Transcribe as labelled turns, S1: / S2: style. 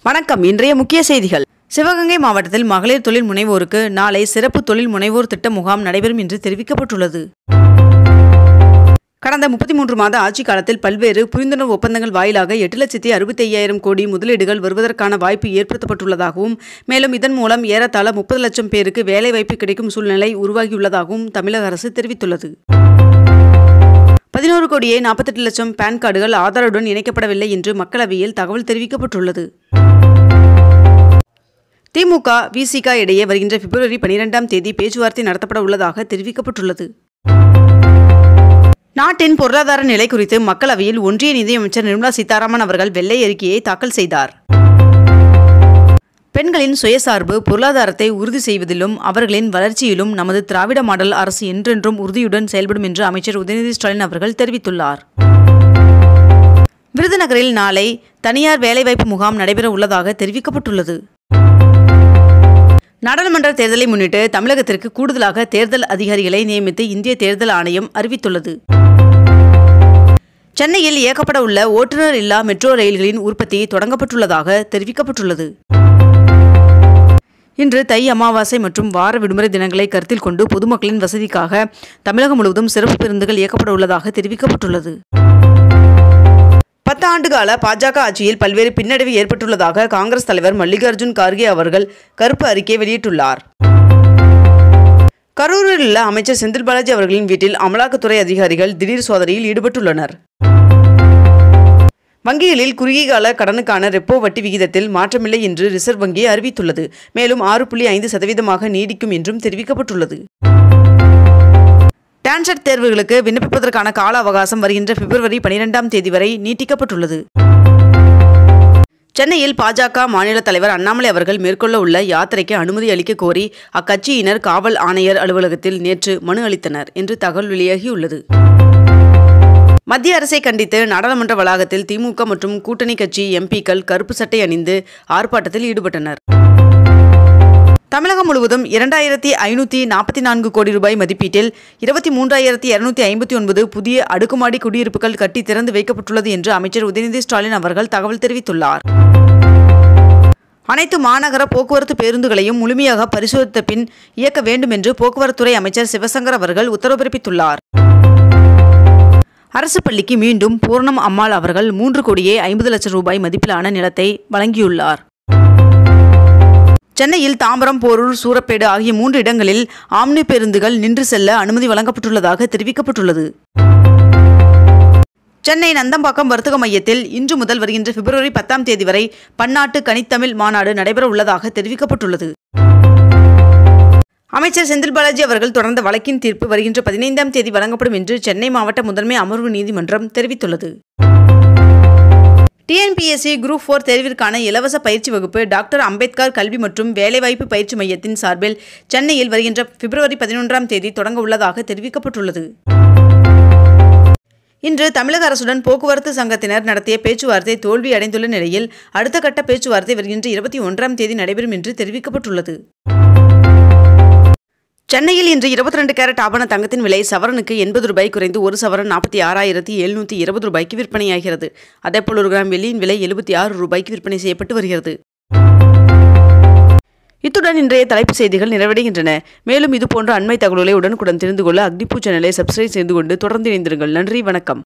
S1: வணக்கம் இன்றைய முக்கிய செய்திகள் சிவகங்கை மாவட்டத்தில் மகளிர் தொழில் முனைவோருக்கு நாளை சிறப்பு தொழில் முனைவோர் திட்ட முகாம் நடைபெறும் என்று தெரிவிக்கப்பட்டுள்ளது கடந்த முப்பத்தி மூன்று மாத ஆட்சி காலத்தில் பல்வேறு புரிந்துணர்வு ஒப்பந்தங்கள் வாயிலாக எட்டு லட்சத்தி அறுபத்தி ஐயாயிரம் கோடி முதலீடுகள் வருவதற்கான வாய்ப்பு ஏற்படுத்தப்பட்டுள்ளதாகவும் மேலும் இதன் மூலம் ஏறத்தாழ முப்பது லட்சம் பேருக்கு வேலைவாய்ப்பு கிடைக்கும் சூழ்நிலை உருவாகியுள்ளதாகவும் தமிழக அரசு தெரிவித்துள்ளது பதினோரு கோடியே நாற்பத்தெட்டு லட்சம் பான் கார்டுகள் ஆதாருடன் இணைக்கப்படவில்லை என்று மக்களவையில் தகவல் தெரிவிக்கப்பட்டுள்ளது திமுக விசிக இடையே வருகின்ற பிப்ரவரி பனிரெண்டாம் தேதி பேச்சுவார்த்தை நடத்தப்பட உள்ளதாக தெரிவிக்கப்பட்டுள்ளது நாட்டின் பொருளாதார நிலை குறித்து மக்களவையில் ஒன்றிய நிதியமைச்சர் நிர்மலா சீதாராமன் அவர்கள் வெள்ளை அறிக்கையை தாக்கல் செய்தார் பெண்களின் சுயசார்பு பொருளாதாரத்தை உறுதி செய்வதிலும் அவர்களின் வளர்ச்சியிலும் நமது திராவிட மாடல் அரசு என்றென்றும் உறுதியுடன் செயல்படும் என்று அமைச்சர் உதயநிதி ஸ்டாலின் அவர்கள் தெரிவித்துள்ளார் விருதுநகரில் நாளை தனியார் வேலைவாய்ப்பு முகாம் நடைபெற உள்ளதாக தெரிவிக்கப்பட்டுள்ளது நாடாளுமன்ற தேர்தலை முன்னிட்டு தமிழகத்திற்கு கூடுதலாக தேர்தல் அதிகாரிகளை நியமித்து இந்திய தேர்தல் ஆணையம் அறிவித்துள்ளது சென்னையில் இயக்கப்பட உள்ள ஓட்டுநர் இல்லா மெட்ரோ ரயில்களின் உற்பத்தி தொடங்கப்பட்டுள்ளதாக தெரிவிக்கப்பட்டுள்ளது இன்று தை அமாவாசை மற்றும் வார விடுமுறை தினங்களை கருத்தில் கொண்டு பொதுமக்களின் வசதிக்காக தமிழகம் முழுவதும் சிறப்பு பேருந்துகள் இயக்கப்பட உள்ளதாக தெரிவிக்கப்பட்டுள்ளது பத்து ஆண்டுகால பாஜக ஆட்சியில் பல்வேறு பின்னடைவு ஏற்பட்டுள்ளதாக காங்கிரஸ் தலைவர் மல்லிகார்ஜுன் கார்கே அவர்கள் கருப்பு அறிக்கை வெளியிட்டுள்ளார் கரூரில் உள்ள அமைச்சர் செந்தில் பாலாஜி அவர்களின் வீட்டில் அமலாக்கத்துறை அதிகாரிகள் திடீர் சோதனையில் ஈடுபட்டுள்ளனர் வங்கிகளில் குறுகிய கால கடனுக்கான ரெப்போ வட்டி விகிதத்தில் மாற்றமில்லை என்று ரிசர்வ் வங்கி அறிவித்துள்ளது மேலும் ஆறு புள்ளி ஐந்து சதவீதமாக நீடிக்கும் என்றும் தெரிவிக்கப்பட்டுள்ளது டான்செட் தேர்வுகளுக்கு விண்ணப்பிப்பதற்கான கால அவகாசம் வருகின்ற பிப்ரவரி பனிரெண்டாம் தேதி வரை நீட்டிக்கப்பட்டுள்ளது சென்னையில் பாஜக மாநில தலைவர் அண்ணாமலை அவர்கள் மேற்கொள்ள உள்ள யாத்திரைக்கு அனுமதி அளிக்க கோரி அக்கட்சியினர் காவல் ஆணையர் அலுவலகத்தில் நேற்று மனு அளித்தனர் என்று தகவல் வெளியாகியுள்ளது மத்திய அரசை கண்டித்து நாடாளுமன்ற வளாகத்தில் திமுக மற்றும் கூட்டணி கட்சி எம்பிக்கள் கருப்பு சட்டை அணிந்து ஆர்ப்பாட்டத்தில் ஈடுபட்டனர் தமிழகம் முழுவதும் இரண்டாயிரத்தி ஐநூற்றி நாற்பத்தி நான்கு கோடி ரூபாய் மதிப்பீட்டில் இருபத்தி மூன்றாயிரத்தி இருநூத்தி ஐம்பத்தி ஒன்பது புதிய அடுக்குமாடி குடியிருப்புகள் கட்டி திறந்து வைக்கப்பட்டுள்ளது என்று அமைச்சர் உதயநிதி ஸ்டாலின் அவர்கள் தகவல் தெரிவித்துள்ளார் அனைத்து மாநகர போக்குவரத்து பேருந்துகளையும் முழுமையாக பரிசோதித்த பின் இயக்க வேண்டும் என்று போக்குவரத்துறை அமைச்சர் சிவசங்கர் அவர்கள் உத்தரவு பிறப்பித்துள்ளார் அரசு பள்ளிக்கு மீண்டும் பூர்ணம் அம்மாள் அவர்கள் மூன்று கோடியே ஐம்பது லட்சம் ரூபாய் மதிப்பிலான நிலத்தை வழங்கியுள்ளார் சென்னையில் தாம்பரம் போரூர் சூரப்பேடு ஆகிய மூன்று இடங்களில் ஆம்னி பேருந்துகள் நின்று செல்ல அனுமதி வழங்கப்பட்டுள்ளதாக தெரிவிக்கப்பட்டுள்ளது சென்னை நந்தம்பாக்கம் வர்த்தக மையத்தில் இன்று முதல் வருகின்ற பிப்ரவரி பத்தாம் தேதி வரை பன்னாட்டு கனித்தமிழ் மாநாடு நடைபெற உள்ளதாக தெரிவிக்கப்பட்டுள்ளது அமைச்சர் செந்தில் பாலாஜி அவர்கள் தொடர்ந்த வழக்கின் தீர்ப்பு வருகின்ற பதினைந்தாம் தேதி வழங்கப்படும் என்று சென்னை மாவட்ட முதன்மை அமர்வு நீதிமன்றம் தெரிவித்துள்ளது டிஎன்பிஎஸ்சி குரூப் ஃபோர் தேர்விற்கான இலவச பயிற்சி வகுப்பு டாக்டர் அம்பேத்கர் கல்வி மற்றும் வேலைவாய்ப்பு பயிற்சி மையத்தின் சார்பில் சென்னையில் வருகின்ற பிப்ரவரி பதினொன்றாம் தேதி தொடங்க உள்ளதாக தெரிவிக்கப்பட்டுள்ளது இன்று தமிழக அரசுடன் போக்குவரத்து சங்கத்தினர் நடத்திய பேச்சுவார்த்தை தோல்வி அடைந்துள்ள நிலையில் அடுத்த கட்ட பேச்சுவார்த்தை வருகின்ற இருபத்தி ஒன்றாம் தேதி நடைபெறும் என்று தெரிவிக்கப்பட்டுள்ளது சென்னையில் இன்று இருபத்தி ரெண்டு கேரட் ஆபண தங்கத்தின் விலை சவரனுக்கு எண்பது ரூபாய் குறைந்து ஒரு சவரன் நாற்பத்தி ஆறாயிரத்தி எழுநூற்றி இருபது ரூபாய்க்கு விற்பனையாகிறது அதேபோல் ஒரு கிராம் வெள்ளியின் விலை எழுபத்தி ஆறு ரூபாய்க்கு விற்பனை செய்யப்பட்டு வருகிறது இத்துடன் இன்றைய தலைப்பு செய்திகள் நிறைவடைகின்றன மேலும் இதுபோன்ற அண்மை தகவல்களை உடனுக்குடன் தெரிந்து கொள்ள அக்னிபூ சேனலை சப்ஸ்கிரைப் செய்து கொண்டு தொடர்ந்து இணைந்திருங்கள் நன்றி வணக்கம்